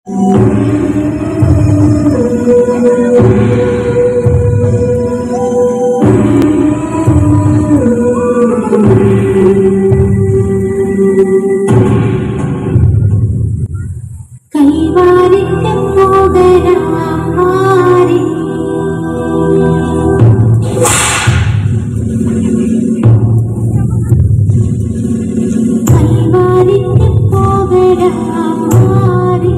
கைவாரிக்கு போகலாம் மாறி கைவாரிக்கு போகலாம் மாறி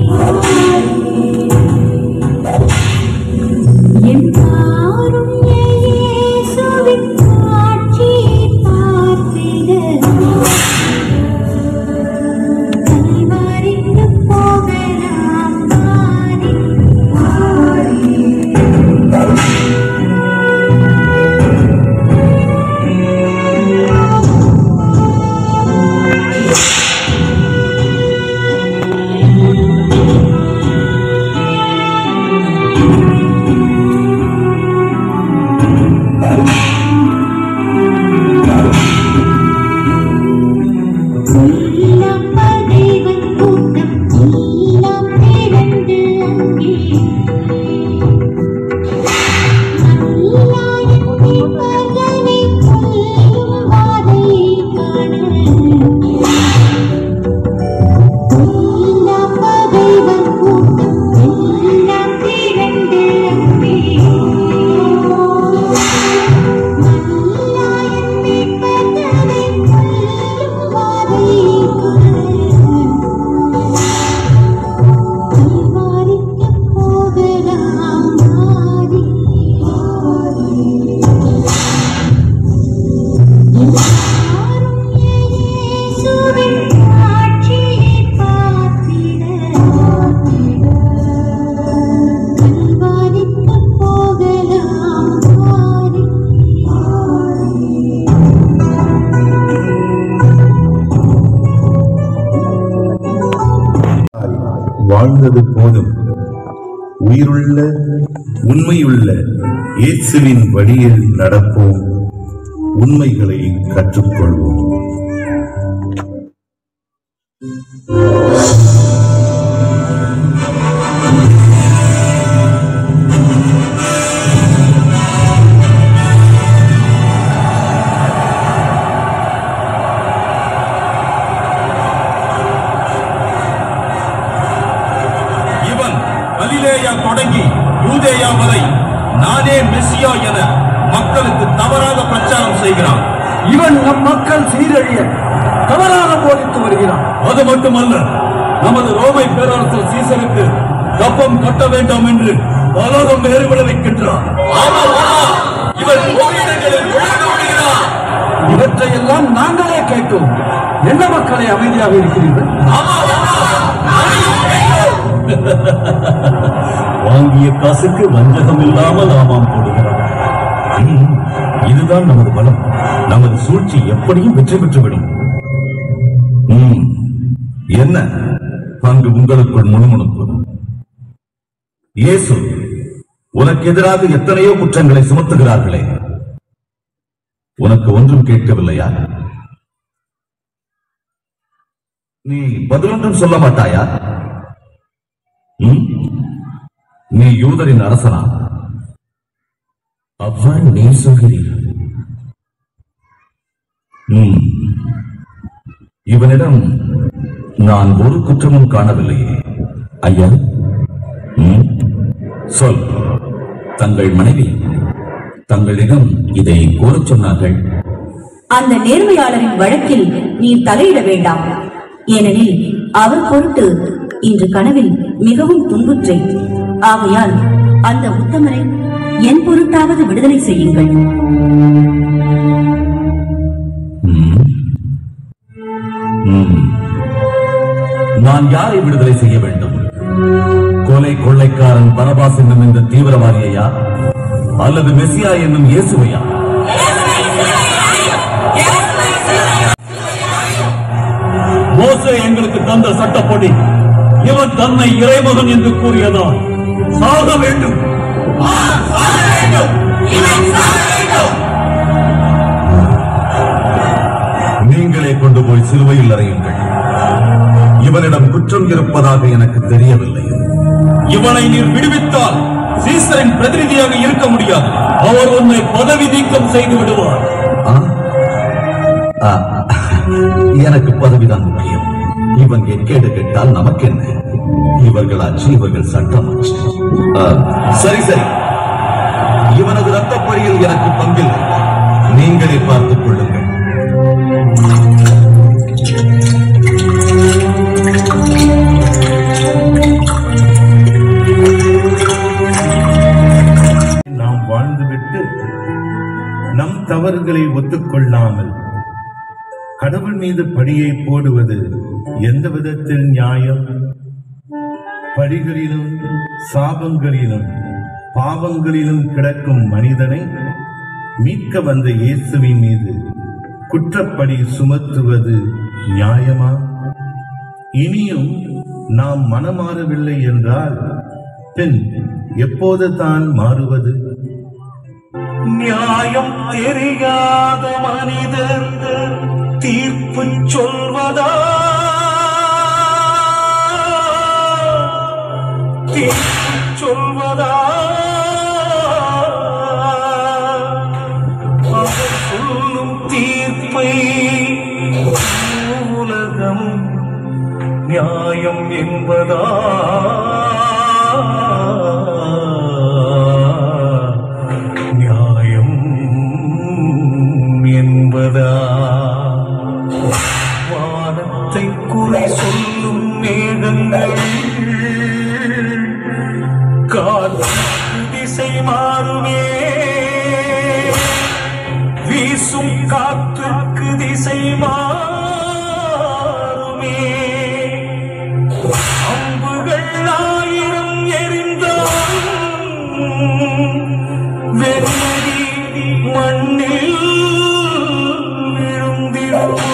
என் காருண்ய இயேசுவின் காட்சியை பார்த்திட கல்வாரிக்கு போகலாம் மாறி நீலம் பகைவன் கூட்டம் நீலம் திரண்டு அங்கே நல்லாயன் தீபகனை கொல்லும் வாதை காண நீலம் பகைவன் கூட்டம் நீலம் திரண்டு அங்கே நல்லாயன் தீபகனை கொல்லும் வாதை கல்வாரிக்கு போகலாம் மாறி இயேசுவின் காட்சியை பார்த்திட கல்வாரிக்கு போகலாம் மாறி வாழ்ந்தது போதும் உயிருள்ள உண்மையுள்ள இயேசுவின் வழியில் நடப்போம் உண்மைகளை கற்றுக்கொள்வோம் இவன் கலிலேயா தொடங்கி யூதேயா வரை நானே மெஸ்ஸியா என மக்களுக்கு தவறாக பிரச்சாரம் செய்கிறான் இவன் நம் மக்கள் சீரழிய தவறாக போதித்து வருகிறான் அது மட்டுமல்ல நமது ரோமை பேரரசர் சீசருக்கு கப்பம் கட்ட வேண்டாம் என்று பலரும் வேறு விளைவிக்கின்றான் இவன் கோயில்களில் உலக விடுகிறான் இவற்றையெல்லாம் நாங்களே கேட்டோம் என்ன மக்களை அமைதியாக இருக்கிறீர்கள் வாங்கிய காசுக்கு வஞ்சகம் இல்லாமல் ஆமாம் போடுகிறார் ம், இதுதான் நமது பலம் நமது சூழ்ச்சி எப்படியும் வெற்றி பெற்றுவிடும் ம், என்ன அங்கு உங்களுக்குள் முணுமுணுப்பு இயேசு உனக்கு எதிராக எத்தனையோ குற்றங்களை சுமத்துகிறார்களே உனக்கு ஒன்றும் கேட்கவில்லையா நீ பதிலொன்றும் சொல்ல மாட்டாயா ம்? நீ யூதரின் அரசனா அவ்வாறு நீ சொல்கிறீர் ம். இவனிடம் நான் ஒரு குற்றமும் காணவில்லையே ஐயா ம்? சொல் தங்கள் மனைவி தங்களிடம் இதை கூறச் சொன்னார்கள் அந்த நேர்மையாளரின் வழக்கில் நீ தலையிட வேண்டாம் ஏனெனில் அவர் பொருட்டு இன்று கனவில் மிகவும் துன்புற்றேன் ஆகையால் அந்த உத்தமரை என் பொருட்டாவது விடுதலை செய்யுங்கள் ம். ம். நான் யாரை விடுதலை செய்ய வேண்டும் கொலை கொள்ளைக்காரன் பரபாஸ் என்னும் இந்த தீவிரவாதியையா அல்லது மெசியா என்னும் இயேசுவையா மோசே எங்களுக்கு தந்த சட்டப்படி இவன் தன்னை இறைமகன் என்று கூறியதால் சாக வேண்டும் நீங்களே கொண்டு போய் சிலுவையில் அறையுங்கள் இவனிடம் குற்றம் இருப்பதாக எனக்கு தெரியவில்லை இவனை நீர் விடுவித்தால் சீசரின் பிரதிநிதியாக இருக்க முடியாது அவர் உன்னை பதவி நீக்கம் செய்து விடுவார் ஆ? ஆ, எனக்கு பதவிதான் முக்கியம் இவன் எக்கேடு கேட்டால் நமக்கென்ன இவர்கள் ஆச்சு இவர்கள் சட்டமாச்சு ஆ, சரி சரி இவனது ரத்தப்படியில் எனக்கு பங்கில்லை நீங்களே பார்த்துக் கொள்ளுங்கள் நாம் வாழ்ந்துவிட்டு நம் தவறுகளை ஒத்துக்கொள்ளாமல் கடவுள் மீது படியை போடுவது எந்த விதத்தில் நியாயம் படிகளிலும் சாபங்களிலும் பாவங்களிலும் கிடக்கும் மனிதனை மீட்க வந்த இயேசுவின் மீது குற்றப்படி சுமத்துவது நியாயமா இனியும் நாம் மனமாறவில்லை என்றால் பின் எப்போது தான் மாறுவது நியாயம் தெரியாத மனிதர் தீர்ப்பு சொல்வதா தீர்ப்பு சொல்வதா அவர் சொல்லும் தீர்ப்பை உலகம் நியாயம் என்பதா நியாயம் என்பதா வானத்தை குறை சொல்லும் மேகங்கள் காற்று திசை மாறுமே வீசும் காற்றுக்கு திசை மாறுமே அம்புகள் ஆயிரம் எரிந்தாலும் வெண்மதி மண்ணில் விழுந்திடுமோ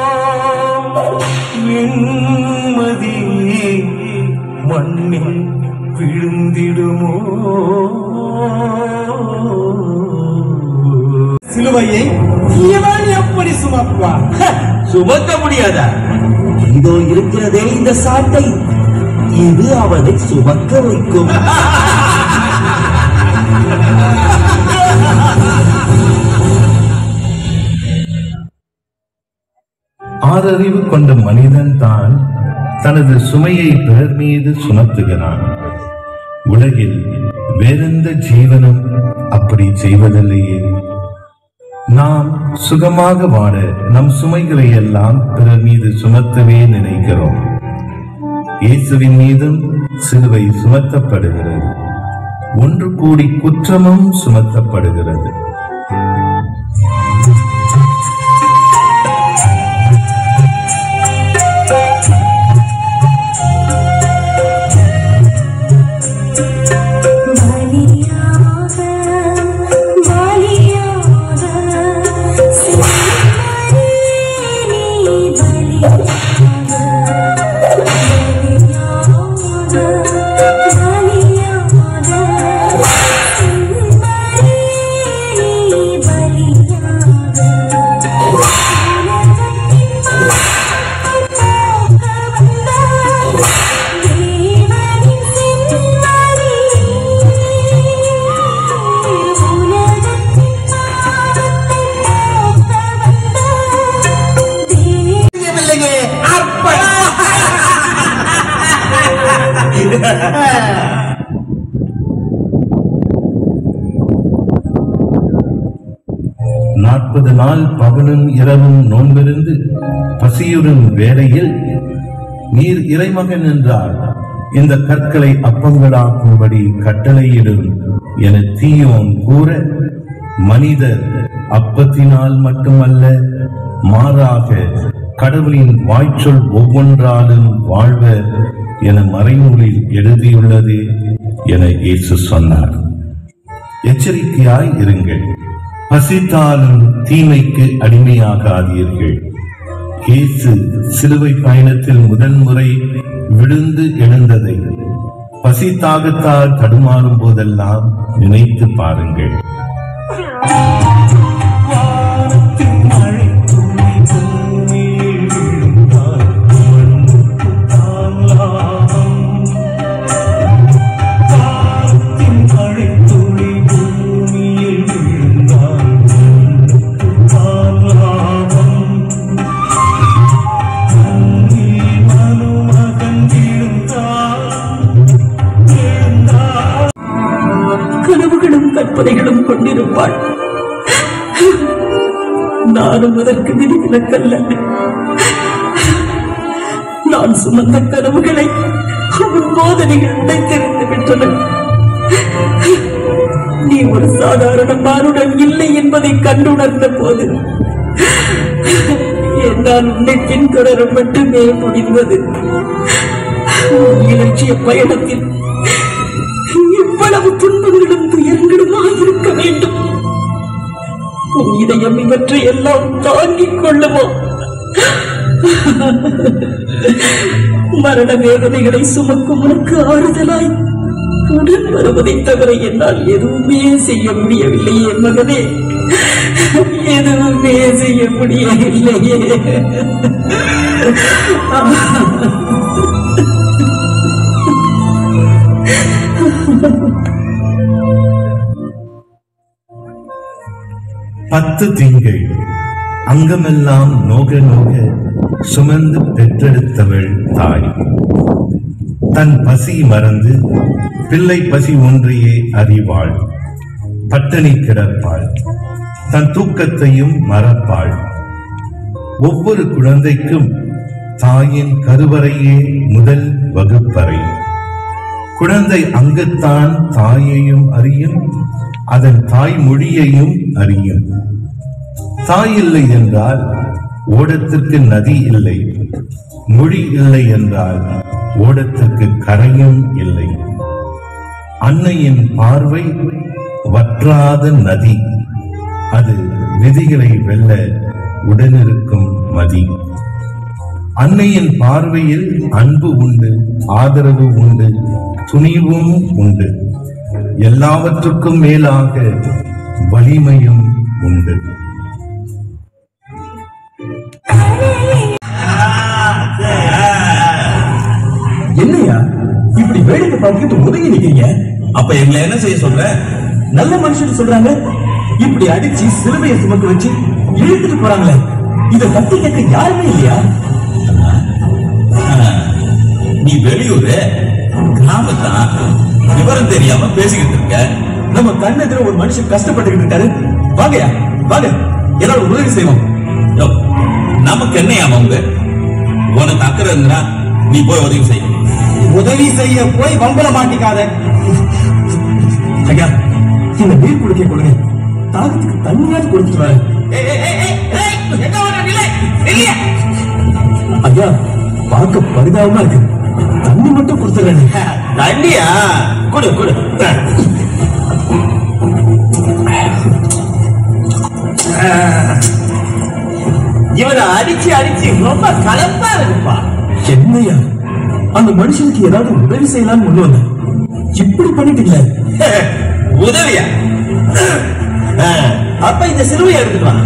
வெண்மதி மண்ணில் விழுந்திடுமோ சிலுவையை இவன் எப்படி சுமப்பான் சுமக்க முடியாதா இதோ இருக்கிறதே இந்த சாட்டை இது அவனை சுமக்க வைக்கும் ஆறறிவு கொண்ட மனிதன் தான் தனது சுமையை பிறர் மீது சுமத்துகிறான் உலகில் வேறெந்த ஜீவனும் அப்படி செய்வதில்லையே நாம் சுகமாக வாழ நம் சுமைகளை எல்லாம் பிறர் மீது சுமத்தவே நினைக்கிறோம் இயேசுவின் மீதும் சிலுவை சுமத்தப்படுகிறது ஒன்று கூடி குற்றமும் சுமத்தப்படுகிறது பலியாக பலியாக சிலுவையே நீ பலியாக பலியாக பலியாக சிலுவையே நீ பலியாக நாற்பது நாள் பகலும் இரவும் நோன்பிருந்து பசியுறும் வேளையில் நீர் இறைமகன் என்றால் இந்த கற்களை அப்பங்களாக்கும்படி கட்டளையிடும் என தீயோன் கூற மனிதர் அப்பத்தினால் மட்டுமல்ல மாறாக கடவுளின் வாய்ச்சொல் ஒவ்வொன்றாலும் வாழ்வர் என மறைநூலில் எழுதியுள்ளதே என இயேசு சொன்னார் எச்சரிக்கையாய் இருங்கள் பசித்தாலும் தீமைக்கு அடிமையாகாதீர்கள் இயேசு சிலுவை பயணத்தில் முதல் முறை விழுந்து எழுந்ததை பசி தாகத்தால் தடுமாறும் போதெல்லாம் நினைத்து பாருங்கள் வானத்தின் மழை துளி பூமியில் விழுந்தால் மண்ணுக்கு கொண்டிருப்பாள் நானும் அதற்கு விதிவிலக்கல்ல நான் சுமந்த கனவுகளை அவன் போதனைகள் உடைத்தெறிந்து விட்டன நீ ஒரு சாதாரண மானுடன் இல்லை என்பதை கண்டுணர்ந்த போது என்னால் உன்னை பின்தொடர மட்டுமே முடிந்தது உன் இலட்சிய பயணத்தில் இவ்வளவு துன்பங்களும் துயரங்களுமா இருக்க வேண்டும் உன் இதயம் இவற்றை எல்லாம் தாங்கிக் கொள்ளுமோ மரண வேதனைகளை சுமக்கும் உனக்கு ஆறுதலாய் உடன் வருவதைத் தவிர என்னால் எதுவுமே செய்ய முடியவில்லையே மகனே எதுவுமே செய்ய முடியவில்லையே பத்து திங்கள் அங்கமெல்லாம் நோக நோக சுமந்து பெற்றெடுத்தவள் தாய் தன் பசி மறந்து பிள்ளை பசி ஒன்றையே அறிவாள் பட்டினி கிடப்பாள் தன் தூக்கத்தையும் மறப்பாள் ஒவ்வொரு குழந்தைக்கும் தாயின் கருவறையே முதல் வகுப்பறை குழந்தை அங்குத்தான் தாயையும் அறியும் அதன் தாய் மொழியையும் அறியும் தாய் இல்லை என்றால் ஓடத்திற்கு நதி இல்லை மொழி இல்லை என்றால் ஓடத்திற்கு கரையும் இல்லை அன்னையின் பார்வை வற்றாத நதி அது விதிகளை வெல்ல உடனிருக்கும் மதி அன்னையின் பார்வையில் அன்பு உண்டு ஆதரவு உண்டு துணிவும் உண்டு எல்லாவற்றுக்கும் மேலாக வலிமையும் உண்டு என்னையா இப்படி வேடிக்கை பார்த்துட்டு ஒதுங்கி நிக்கிறீங்க அப்ப எங்களை என்ன செய்ய சொல்ற நல்ல மனுஷன் சொல்றாங்க இப்படி அடிச்சு சிலுவையை சுமக்க வச்சு இழுத்துட்டு போறாங்களே இத தட்டி கேட்க யாருமே இல்லையா நீ வெளியூரு கிராமத்தான் விவரம் தெரியாம பேசிக்கிட்டு இருக்க நம்ம கண்ணெதிர ஒரு மனுஷன் கஷ்டப்பட்டுக்கிட்டு இருக்காரு வாங்கயா வாங்க எல்லாரும் உதவி செய்வோம் யோ, நமக்கு என்னையா அவங்க உனக்கு அக்கறை இருந்தா நீ போய் உதவி செய் உதவி செய்ய போய் வம்பல மாட்டிக்காத ஐயா இந்த நீர் குடிக்க கொடுங்க தாகத்துக்கு தண்ணியாவது குடிச்சிட்டு வரேன் ஐயா பார்க்க பரிதாபமா இருக்கு தண்ணி மட்டும் கொடுத்துறேன் தண்டியா கொடு கொடு இவனை அடிச்சு அடிச்சு ரொம்ப கலப்பா இருக்குப்பா என்னையா அந்த மனுஷனுக்கு ஏதாவது உதவி செய்யலாம்னு முன் வந்தேன் இப்படி பண்ணிட்டீங்களே உதவியா ஆ, அப்ப இந்த சிலுவையை எடுத்துட்டு வா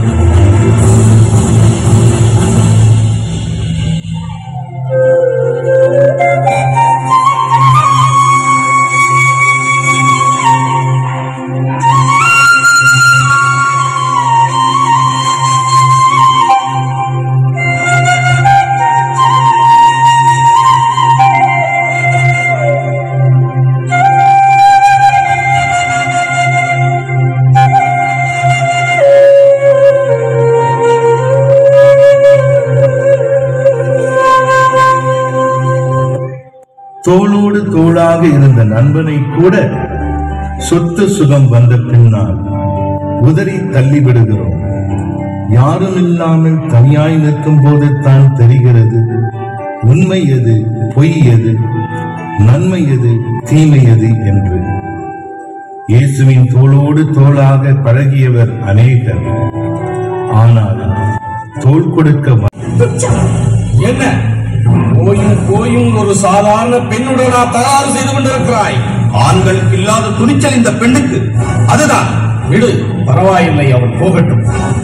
தோளோடு தோளாக இருந்த நண்பனை கூட சொத்து சுகம் வந்த பின்னால் உதறி தள்ளிவிடுகிறோம் யாரும் இல்லாமல் தனியாய் நிற்கும் போது தான் தெரிகிறது உண்மை எது பொய் எது நன்மை எது தீமை எது என்று இயேசுவின் தோளோடு தோளாக பழகியவர் அநேகர் ஆனால் தோள் கொடுக்க ம- என்ன போயும் போயும் ஒரு சாதாரண பெண்ணுடனா தகராறு செய்து கொண்டிருக்கிறாய் ஆண்களுக்கு இல்லாத துணிச்சல் இந்த பெண்ணுக்கு அதுதான் விடு பரவாயில்லை அவள் போகட்டும்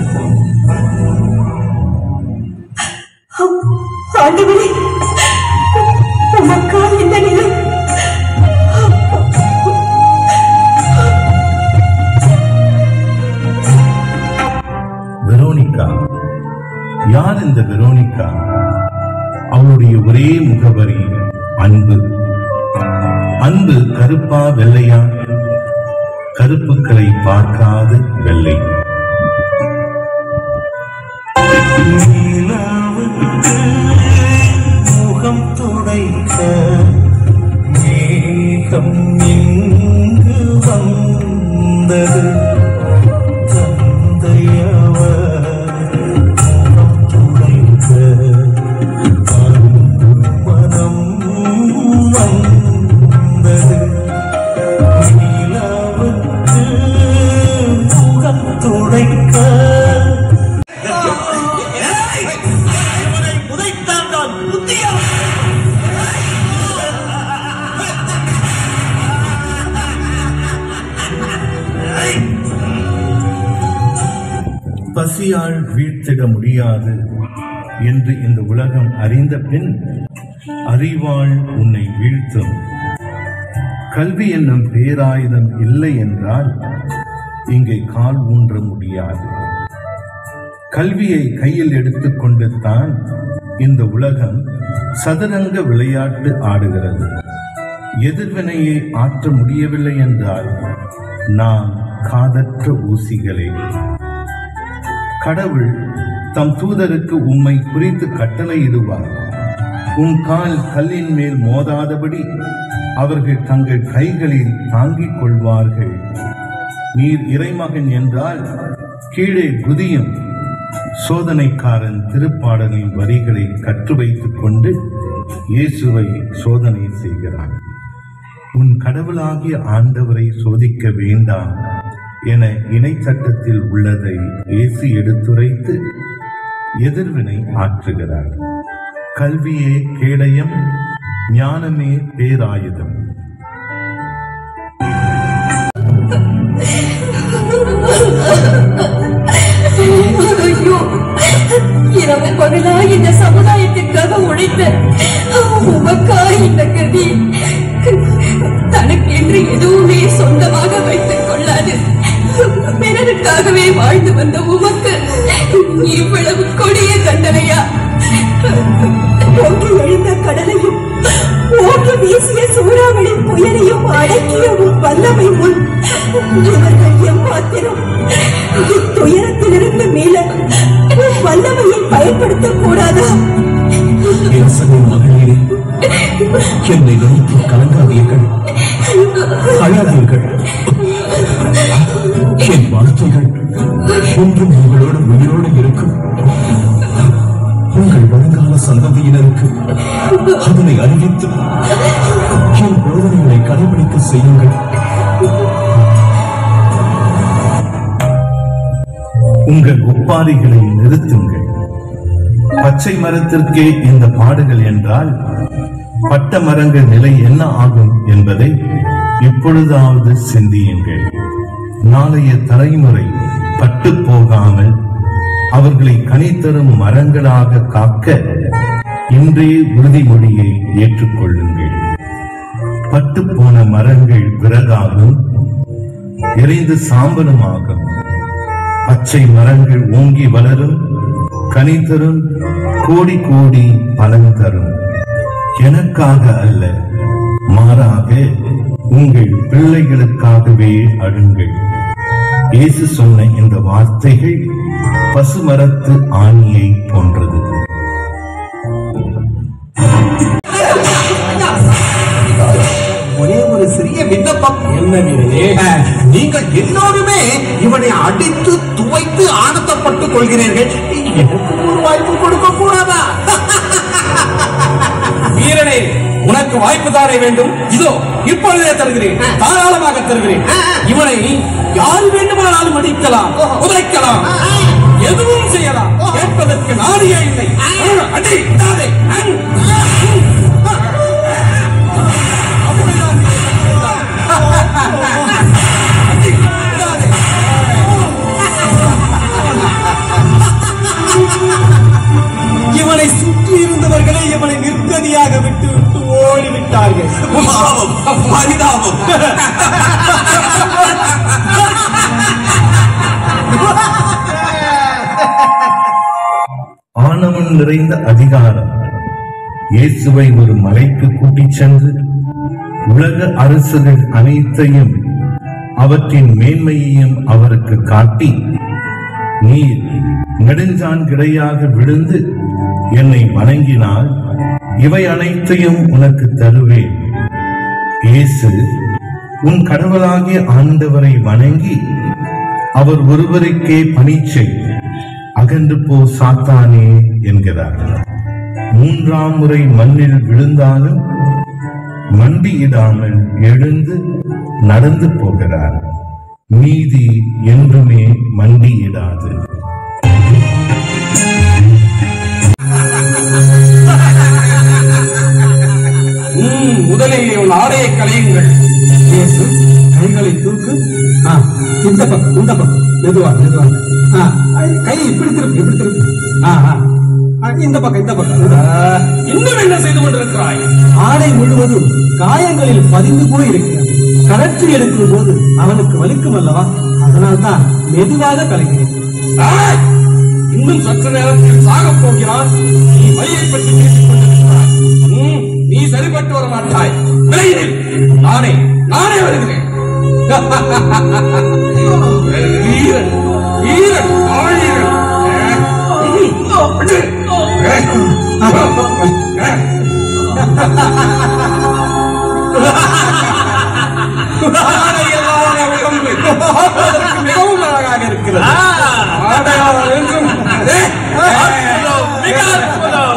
ஆண்டவரே உமக்கால் இந்த நிலை வெரோனிகா யார் இந்த வெரோனிகா அவளுடைய ஒரே முகவரி அன்பு அன்பு கருப்பா வெள்ளையா கருப்புக்களை பார்க்காத வெள்ளை முகம் துடைக்க மேகம் இங்கு வந்தது தந்தையவர் முகம் துடைக்க அன்பு மனம் வந்தது நிலவுக்கு முகம் துடைக்க புதைத்தான் தான் புத்தியா பசியால் வீழ்த்திட முடியாது என்று இந்த உலகம் அறிந்த பின் அறிவாள் உன்னை வீழ்த்தும் கல்வி என்னும் பேராயுதம் இல்லை என்றால் இங்கே கால் ஊன்ற முடியாது கல்வியை கையில் எடுத்துக்கொண்டு தான் இந்த உலகம் சதுரங்க விளையாட்டு ஆடுகிறது எதிர்வினையை ஆற்ற முடியவில்லை என்றால் நாம் காதற்ற ஊசிகளே கடவுள் தம் தூதருக்கு உம்மை குறித்து கட்டளையிடுவார் உன் கால் கல்லின் மேல் மோதாதபடி அவர்கள் தங்கள் கைகளில் தாங்கிக் கொள்வார்கள் நீர் இறைமகன் என்றால் கீழே குதியும் சோதனைக்காரன் திருப்பாடலின் வரிகளை கற்று வைத்துக் கொண்டு இயேசுவை சோதனை செய்கிறான் உன் கடவுளாகிய ஆண்டவரை சோதிக்க வேண்டாம் என இணை சட்டத்தில் உள்ளதை இயேசு எடுத்துரைத்து எதிர்வினை ஆற்றுகிறார் கல்வியே கேடயம் ஞானமே பேராயுதம் ஐயோ இரவு பகலா இந்த சமுதாயத்திற்காக உழைத்த உமக்கா இந்த கதி தனக்கென்று எதுவுமே சொந்தமாக வைத்துக் கொள்ளாது பிறருக்காகவே வாழ்ந்து வந்த உமக்கு இவ்வளவு கொடிய தண்டனையா ஓங்கி எழுந்த கடலையும் ஓங்கி வீசிய சூறாவளி புயலையும் அடக்கிய உன் வல்லமை முன் இவர்கள் எம்மாத்திரம் இத்துயரத்திலிருந்து மீள உன் வல்லமையை பயன்படுத்தக் கூடாதா என் சகோ மகளிரே என்னை நினைத்து கலங்காதீர்கள் அழாதீர்கள் என் வார்த்தைகள் ஒன்றும் உங்களோடு உயிரோடு இருக்கும் உங்கள் வருங்கால சந்ததியினருக்கு அதனை அறிவித்து என் போதனைகளை கடைபிடிக்க செய்யுங்கள் உங்கள் ஒப்பாரிகளை நிறுத்துங்கள் பச்சை மரத்திற்கே இந்த பாடுகள் என்றால் பட்ட மரங்கள் நிலை என்ன ஆகும் என்பதை இப்பொழுதாவது சிந்தியுங்கள் நாளைய தலைமுறை பட்டு போகாமல் அவர்களை கனித்தரும் மரங்களாக காக்க இன்றே உறுதிமொழியை ஏற்றுக்கொள்ளுங்கள் பட்டு போன மரங்கள் விறகாகும் எரிந்து சாம்பலுமாகும் பச்சை மரங்கள் ஓங்கி வளரும் கனி தரும் கோடி கோடி பலன் தரும் எனக்காக அல்ல மாறாக உங்கள் பிள்ளைகளுக்காகவே அழுங்கள் இயேசு சொன்ன இந்த வார்த்தைகள் பசுமரத்து ஆணியை போன்றது ஒரே ஒரு சிறிய விண்ணப்பம் என்ன வீரனே அஹ், நீங்கள் எல்லோருமே இவனை அடித்து துவைத்து ஆனந்தப்பட்டுக் கொள்கிறீர்கள் எனக்கு ஒரு வாய்ப்பு கொடுக்க கூடாதா வீரனே உனக்கு வாய்ப்பு தானே வேண்டும் இதோ இப்பொழுதே தருகிறேன் தாராளமாக தருகிறேன் இவனை யாரு வேண்டுமானாலும் அடிக்கலாம் உதைக்கலாம் எதுவும் செய்யலாம் கேட்பதற்கு நாடியே இல்லை அடி விடாதே. அடி, விடாதே. இவனை சுற்றி இருந்தவர்களே இவனை நிர்கதியாக விட்டு விட்டு ஓடிவிட்டார்கள் பாவம் பரிதாபம் ஆணவம் நிறைந்த அதிகாரம் இயேசுவை ஒரு மலைக்கு கூட்டிச் சென்று உலக அரசுகள் அனைத்தையும் அவற்றின் மேன்மையையும் அவருக்கு காட்டி நீர் நெடுஞ்சான் கிடையாக விழுந்து என்னை வணங்கினால் இவை அனைத்தையும் உனக்கு தருவேன் இயேசு உன் கடவுளாகிய ஆண்டவரை வணங்கி அவர் ஒருவருக்கே பணிச்சை அகன்று போ சாத்தானே என்கிறார் மூன்றாம் முறை மண்ணில் விழுந்தாலும் மண்டியிடாமல் எழுந்து நடந்து போகிறார் நீதி என்றுமே மண்டியிடாது ம், முதலில் உன் ஆடையை களையுங்கள் இயேசு கைகளை தூக்கு ஆ, இந்த பக்கம் இந்த பக்கம் மெதுவா மெதுவா ஆ, கை இப்படி திருப்பு இப்படி திருப்பு ஆ, ஆ. ஆ, இந்த பக்கம் இந்த பக்கம் ஆ, இன்னும் என்ன செய்து கொண்டிருக்கிறாய் ஆடை முழுவதும் காயங்களில் பதிந்து போய் இருக்கிறது கலற்றி எடுக்கும் போது அவனுக்கு வலிக்கும் அல்லவா அதனால்தான் மெதுவாக கலைகிறேன் ஆய்! இன்னும் சற்று நேரத்தில் சாகப் போகிறான் நீ வழியை பற்றி பேசிக் கொண்டிருக்கிறாய் ம், நீ சரிபட்டு வர மாட்டாய் விரைவில் நானே நானே வருகிறேன் வீரன் வீரன் ஆழியன் ஆடையல்லாத உடம்பு பார்ப்பதற்கு மிகவும் அழகாக இருக்கிறது ஆடையாளர் என்றும் அதே, மிக அற்புதம்.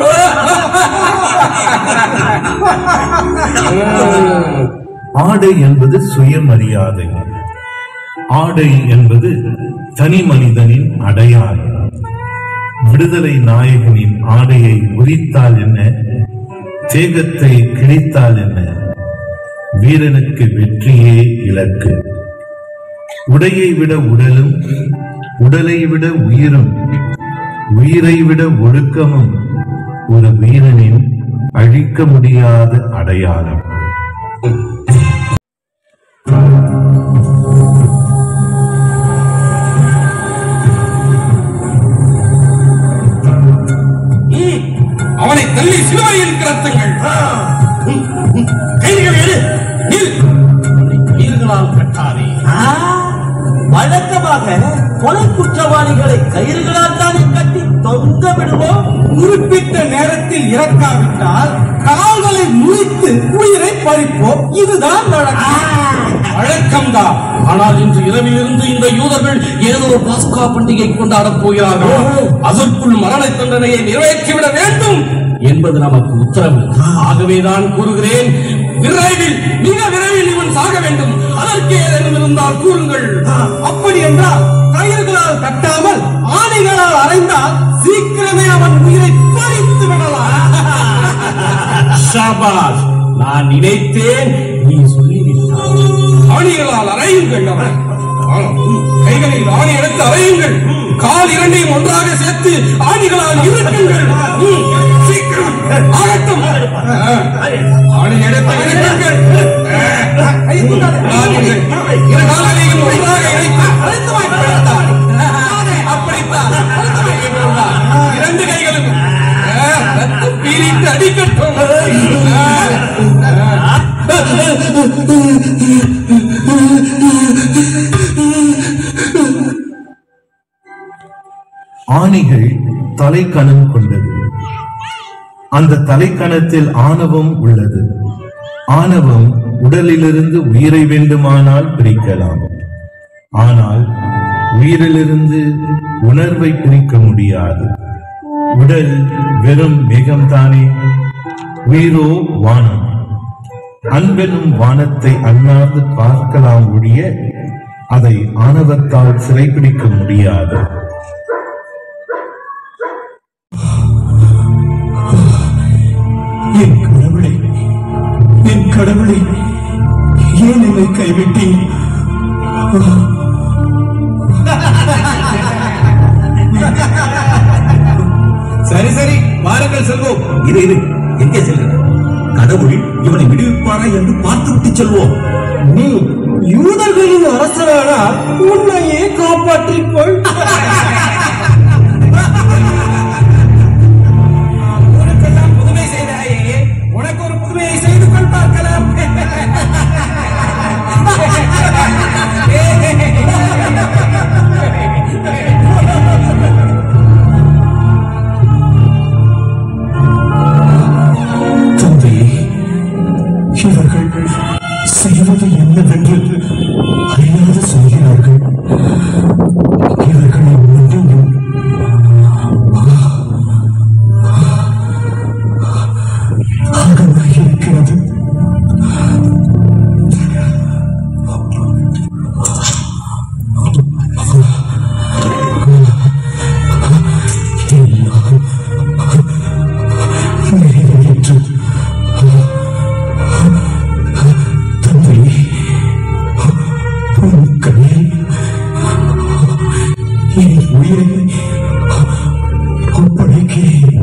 ஆடை என்பது சுயமரியாதை ஆடை என்பது தனி மனிதனின் அடையாளம் விடுதலை நாயகனின் ஆடையை உரித்தால் என்ன தேகத்தை கிழித்தால் என்ன வீரனுக்கு வெற்றியே இலக்கு உடையை விட உடலும் உடலை விட உயிரும் உயிரை விட ஒழுக்கமும் ஒரு வீரனின் அழிக்க முடியாத அடையாளம் ம், அவனை தள்ளி சிலுவையில் கிடத்துங்கள் கைகள் எடு நில் உன்னை கயிறுகளால் கட்டாதே வழக்கமாக கொலை குற்றவாளிகளை கயிறுகளால் தானே கட்டி தொங்க விடுவோம் குறிப்பிட்ட நேரத்தில் இறக்காவிட்டால் கால்களை முறித்து உயிரை பறிப்போம் இதுதான் வழக்கம் வழக்கம்தான் ஆனால் இன்று இரவிலிருந்து இந்த யூதர்கள் ஏதோ பாஸ்கா பண்டிகை கொண்டாடப் போகிறார்கள் அதற்குள் மரண தண்டனையை நிறைவேற்றிவிட வேண்டும் என்பது நமக்கு உத்தரவு ஆகவேதான் கூறுகிறேன் விரைவில் மிக விரைவில் இவன் சாக வேண்டும் அதற்கு ஏதேனும் இருந்தால் கூறுங்கள் அப்படி என்றால் கயிறுகளால் கட்டாமல் ஆணைகளால் அறைந்தால் சீக்கிரமே அவன் உயிரை பறித்து விடலாம் ஷாபாஷ் நான் நினைத்தேன் நீ சொல்லிவிட்டாய் ஆணிகளால் அறையுங்கள் அவன் ஆம், கைகளில் ஆணி எடுத்து அறையுங்கள் கால் இரண்டையும் ஒன்றாக சேர்த்து ஆணிகளால் இருக்குங்கள் ம், சீக்கிரம் ஆகட்டும் ஆ, ஆணி எடுத்து இருக்குங்கள் ஆணிகள் இரு கால்களையும் ஒன்றாக இணைத்து அழைத்து வைத்திருந்தார். அப்படித்தான் இரண்டு கைகளும் ஆ, ரத்தம் பீரிட்டு அடிக்கட்டும் ஆ, ஆணிகள் தலைக்கணம் கொண்டது அந்த தலைக்கணத்தில் ஆணவம் உள்ளது ஆணவம் உடலிலிருந்து உயிரை வேண்டுமானால் பிரிக்கலாம் ஆனால் உயிரிலிருந்து உணர்வை பிரிக்க முடியாது உடல் வெறும் மேகம்தானே உயிரோ வானம் அன்பெனும் வானத்தை அண்ணாந்து பார்க்கலாம் ஒழிய அதை ஆணவத்தால் சிறைப்பிடிக்க முடியாது என் கடவுளே என் கடவுளே ஏன் என்னை கைவிட்டீர் சரி சரி வாருங்கள் செல்வோம் இரு இரு எங்கே செல்கிறார் கடவுள் இவனை விடுவிப்பாரா என்று பார்த்துவிட்டு செல்வோம் நீ யூதர்களின் அரசரானால் உன்னையே காப்பாற்றிக் கொள் உனக்கெல்லாம் புதுமை செய்தாயே உனக்கு ஒரு புதுமையை செய்து கொள் பார்க்கலாம் இவர்கள் செய்வது என்னவென்று அறியாது சொல்கிறார்கள் இவர்களை மன்னியும் ஆகமாக இருக்கிறது நிறைவேற்று தந்தை உன் கையில் என் உயிரை ஒப்படைக்கிறேன்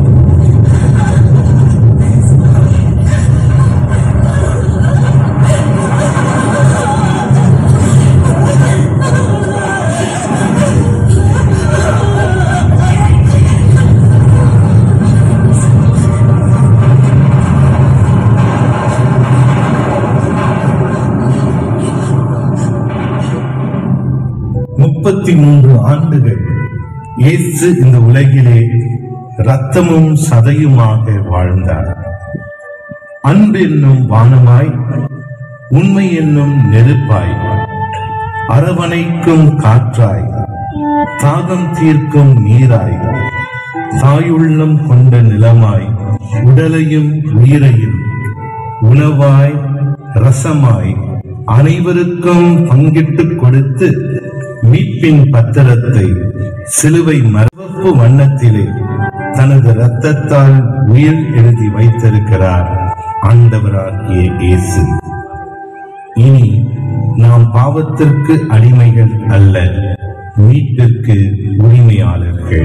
முப்பத்தி மூன்று ஆண்டுகள் இயேசு இந்த உலகிலே இரத்தமும் சதையுமாக வாழ்ந்தார் அன்பு என்னும் வானமாய் உண்மை என்னும் நெருப்பாய் அரவணைக்கும் காற்றாய் தாகம் தீர்க்கும் நீராய் தாயுள்ளம் கொண்ட நிலமாய் உடலையும் உயிரையும் உணவாய் ரசமாய் அனைவருக்கும் பங்கிட்டுக் கொடுத்து மீட்பின் பத்திரத்தை சிலுவை மரபப்பு வண்ணத்திலே தனது இரத்தத்தால் உயிர் எழுதி வைத்திருக்கிறார் ஆண்டவராகிய இயேசு இனி நாம் பாவத்திற்கு அடிமைகள் அல்ல மீட்பிற்கு உரிமையாளர்கள்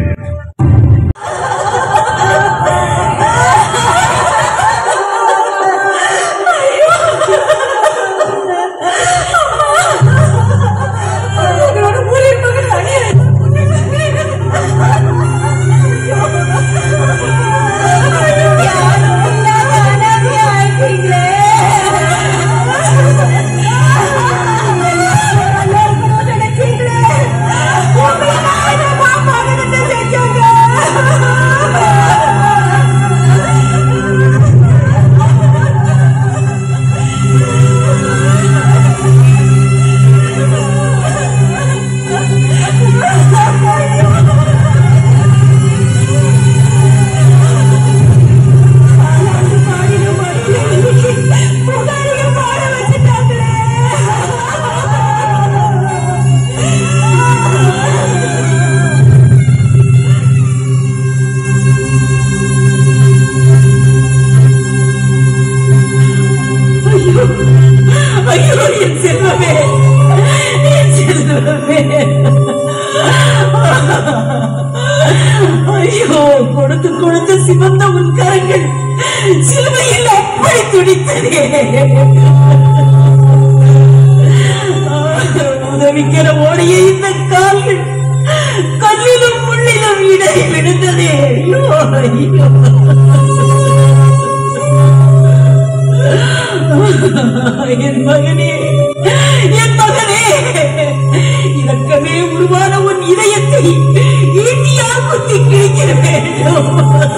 ஐயோ ஐயோ என் செல்வமே என் செல்வமே ஐயோ கொடுத்து கொடுத்து சிவந்த உன் கரங்கள் சிலுவையில் அப்படி துடித்ததே உதவிக்கிற ஓடிய இந்த கால்கள் கல்லிலும் முள்ளிலும் இடை விழுந்ததே ஐயோ ஐயோ என் மகனே என் மகனே இலக்கமே உருவான உன் இதயத்தை ஈட்டியால் குத்தி கிழிக்கிற வேண்டும்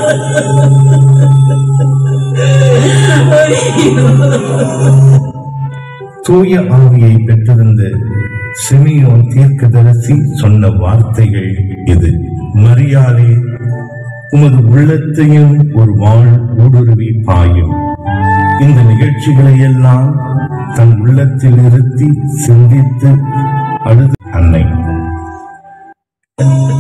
தூய ஆவியை பெற்றிருந்த சிமியோன் தீர்க்கதரிசி சொன்ன வார்த்தைகள் இது மரியாதை உமது உள்ளத்தையும் ஒரு வாழ் ஊடுருவி பாயும் இந்த நிகழ்ச்சிகளை எல்லாம் தன் உள்ளத்தில் இருத்தி சிந்தித்து அழுது அன்னை